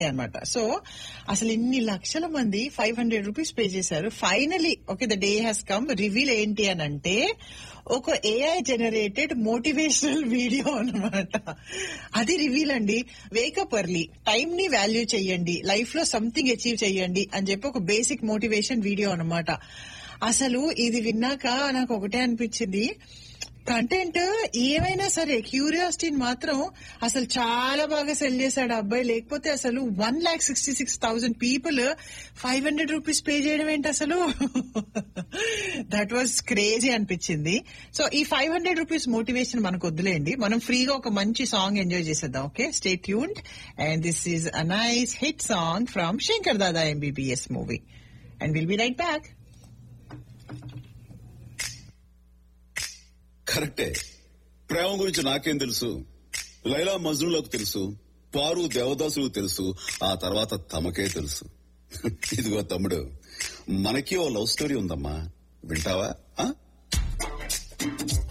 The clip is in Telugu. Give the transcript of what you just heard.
అనమాట సో అసలు ఇన్ని లక్షల మంది ఫైవ్ హండ్రెడ్ రూపీస్ పే చేశారు finally okay the day has come reveal ఏంటి అని అంటే ఒక ఏఐ జనరేటెడ్ మోటివేషనల్ వీడియో అన్నమాట అది రివీల్ అండి వేకప్ ఎర్లీ టైం ని వాల్యూ చెయ్యండి లైఫ్ లో సంథింగ్ అచీవ్ చెయ్యండి అని చెప్పి ఒక బేసిక్ మోటివేషన్ వీడియో అన్నమాట అసలు ఇది విన్నాక నాకు ఒకటే అనిపించింది కంటెంట్ ఏమైనా సరే క్యూరియాసిటీని మాత్రం అసలు చాలా బాగా సెల్ చేశాడు ఆ అబ్బాయి లేకపోతే అసలు one lakh sixty six thousand people five hundred rupees pay చేయడం ఏంటి అసలు దట్ వాజ్ క్రేజీ అనిపించింది సో ఈ ఫైవ్ హండ్రెడ్ రూపీస్ మోటివేషన్ మనకు వద్దులేండి మనం ఫ్రీగా ఒక మంచి సాంగ్ ఎంజాయ్ చేసేద్దాం okay stay tuned and this is a nice hit song from Shankar Dada MBBS movie and will be right back కరెక్టే ప్రేమ గురించి నాకేం తెలుసు లైలా మజ్నులకు తెలుసు పారు దేవదాసులకు తెలుసు ఆ తర్వాత తమకే తెలుసు ఇదిగో తమ్ముడు మనకి ఓ లవ్ స్టోరీ ఉందమ్మా వింటావా ఆ?